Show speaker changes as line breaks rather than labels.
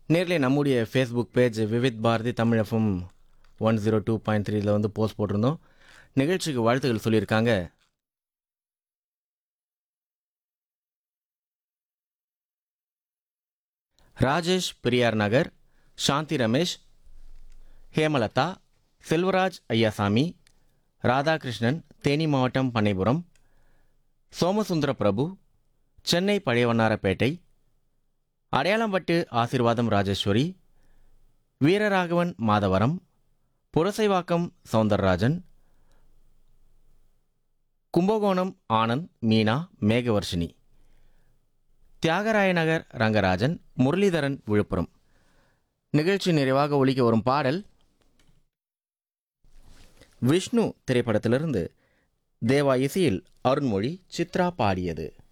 நேர்ல நம்முடைய Facebook page Vividh Bharati Tamil FM one zero two point த்ரீல வந்து போஸ்ட் போட்டிருந்தோம் நிகழ்ச்சிக்கு வாழ்த்துக்கள் சொல்லியிருக்காங்க ராஜேஷ் பெரியார் நகர் சாந்தி ரமேஷ் ஹேமலதா செல்வராஜ் ஐயாசாமி ராதாகிருஷ்ணன் தேனி மாவட்டம் பண்ணைபுரம் சோமசுந்தர பிரபு சென்னை பழையவண்ணாரப்பேட்டை அடையாளம்பட்டு ஆசிர்வாதம் ராஜேஸ்வரி வீரராகவன் மாதவரம் புரசைவாக்கம் சவுந்தரராஜன் கும்பகோணம் ஆனந்த் மீனா மேகவர்ஷினி தியாகராய நகர் ரங்கராஜன் முரளிதரன் விழுப்புரம் நிகழ்ச்சி நிறைவாக ஒலிக்க வரும் பாடல் விஷ்ணு திரைப்படத்திலிருந்து தேவா இசையில் அருண்மொழி சித்ரா பாடியது